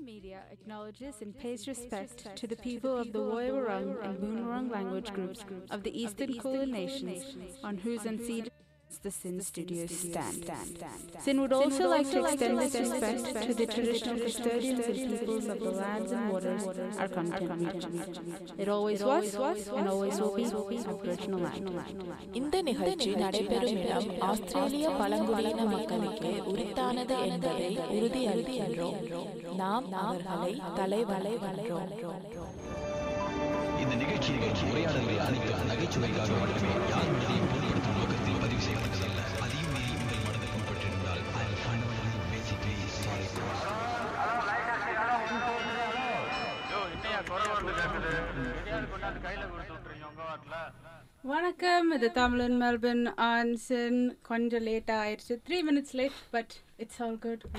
Media acknowledges and pays respect to the people of the Woiwurrung and Boonwurrung language groups of the Eastern Kulin Nations on whose unceded the Sin Studios stand. Sin would also like to extend this respect to the traditional custodians and peoples of the lands and waters our content reaches. It always was and always will be Aboriginal land. இந்த நிகழ்ச்சி நடைபெறும் இடம் ஆஸ்திரேலிய பழங்குடியின மக்களுக்கு உரித்தானது என்பதை உறுதியளிக்கின்றோம் நாம் அவர்களை தலைவலை வளர்கிறோம் இந்த நிகழ்ச்சியில் உரையாடல்கள் அனைத்தும் நகைச்சுவைக்காக மட்டுமே யார் மனதையும் புண்படுத்தும் நோக்கத்தில் பதிவு செய்யப்பட்டதல்ல அதையும் மீறி உங்கள் மனதில் புண்பட்டிருந்தால் ஐ ஃபைனலி பேசிக்லி சாரி யோ என்னையா குறை வந்து கேட்குது எதையாவது கொண்டாந்து கையில கொடுத்து விட்டுறீங்க உங்க வாட்டில் வணக்கம் இது தமிழன் மெல்பர்ன் ஆன்சன் கொஞ்சம் லேட்டாக ஆயிடுச்சு three minutes late but it's all good